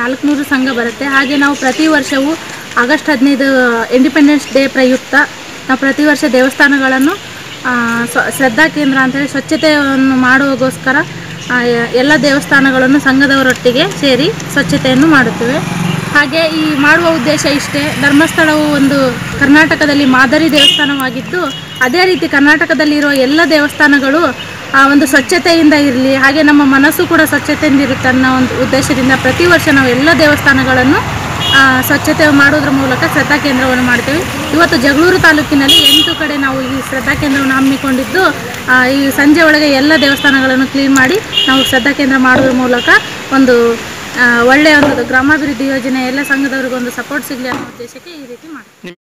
ನಾಲ್ಕುನೂರು ಸಂಘ ಬರುತ್ತೆ ಹಾಗೆ ನಾವು ಪ್ರತಿ ವರ್ಷವೂ ಆಗಸ್ಟ್ ಹದಿನೈದು ಇಂಡಿಪೆಂಡೆನ್ಸ್ ಡೇ ಪ್ರಯುಕ್ತ ನಾವು ಪ್ರತಿ ವರ್ಷ ದೇವಸ್ಥಾನಗಳನ್ನು ಆ, ಸ್ವ- ಶ್ರದ್ಧಾ ಕೇಂದ್ರ ಅಂತೇಳಿ ಸ್ವಚ್ಛತೆಯನ್ನು ಮಾಡುವಗೋಸ್ಕರ ಆ, ಎ- ಎಲ್ಲ ದೇವಸ್ಥಾನಗಳನ್ನು ಸಂಘದವರೊಟ್ಟಿಗೆ ಸೇರಿ ಸ್ವಚ್ಛತೆಯನ್ನು ಮಾಡುತ್ತೇವೆ ಹಾಗೆ ಈ ಮಾಡುವ ಉದ್ದೇಶ ಇಷ್ಟೇ ಧರ್ಮಸ್ಥಳವು ಒಂದು ಕರ್ನಾಟಕದಲ್ಲಿ ಮಾದರಿ ದೇವಸ್ಥಾನವಾಗಿದ್ದು ಅದೇ ರೀತಿ ಕರ್ನಾಟಕದಲ್ಲಿರುವ ಎಲ್ಲ ದೇವಸ್ಥಾನಗಳು ಆ ಒಂದು ಸ್ವಚ್ಛತೆಯಿಂದ ಇರಲಿ ಹಾಗೆ ನಮ್ಮ ಮನಸ್ಸು ಕೂಡ ಸ್ವಚ್ಛತೆಯಿಂದ ಇರುತ್ತೆ ಅನ್ನೋ ಒಂದು ಉದ್ದೇಶದಿಂದ ಪ್ರತಿ ವರ್ಷ ನಾವು ಎಲ್ಲ ದೇವಸ್ಥಾನಗಳನ್ನು ಆ, ಸ್ವಚ್ಛತೆ ಮಾಡೋದ್ರ ಮೂಲಕ ಶ್ರದ್ಧಾ ಕೇಂದ್ರವನ್ನು ಮಾಡ್ತೇವೆ ಇವತ್ತು ಜಗಳೂರು ತಾಲೂಕಿನಲ್ಲಿ ಎಂಟು ಕಡೆ ನಾವು ಈ ಶ್ರದ್ಧಾ ಕೇಂದ್ರವನ್ನು ಹಮ್ಮಿಕೊಂಡಿದ್ದು ಆ, ಈ ಸಂಜೆ ಒಳಗೆ ಎಲ್ಲ ದೇವಸ್ಥಾನಗಳನ್ನು ಕ್ಲೀನ್ ಮಾಡಿ ನಾವು ಶ್ರದ್ಧಾ ಕೇಂದ್ರ ಮಾಡೋದ್ರ ಮೂಲಕ ಒಂದು ಆ, ಒಳ್ಳೆಯ ಒಂದು ಗ್ರಾಮಾಭಿವೃದ್ಧಿ ಯೋಜನೆ ಎಲ್ಲ ಸಂಘದವ್ರಿಗೆ ಒಂದು ಸಪೋರ್ಟ್ ಸಿಗಲಿ ಅನ್ನೋ ಉದ್ದೇಶಕ್ಕೆ ಈ ರೀತಿ ಮಾಡ್ತೀವಿ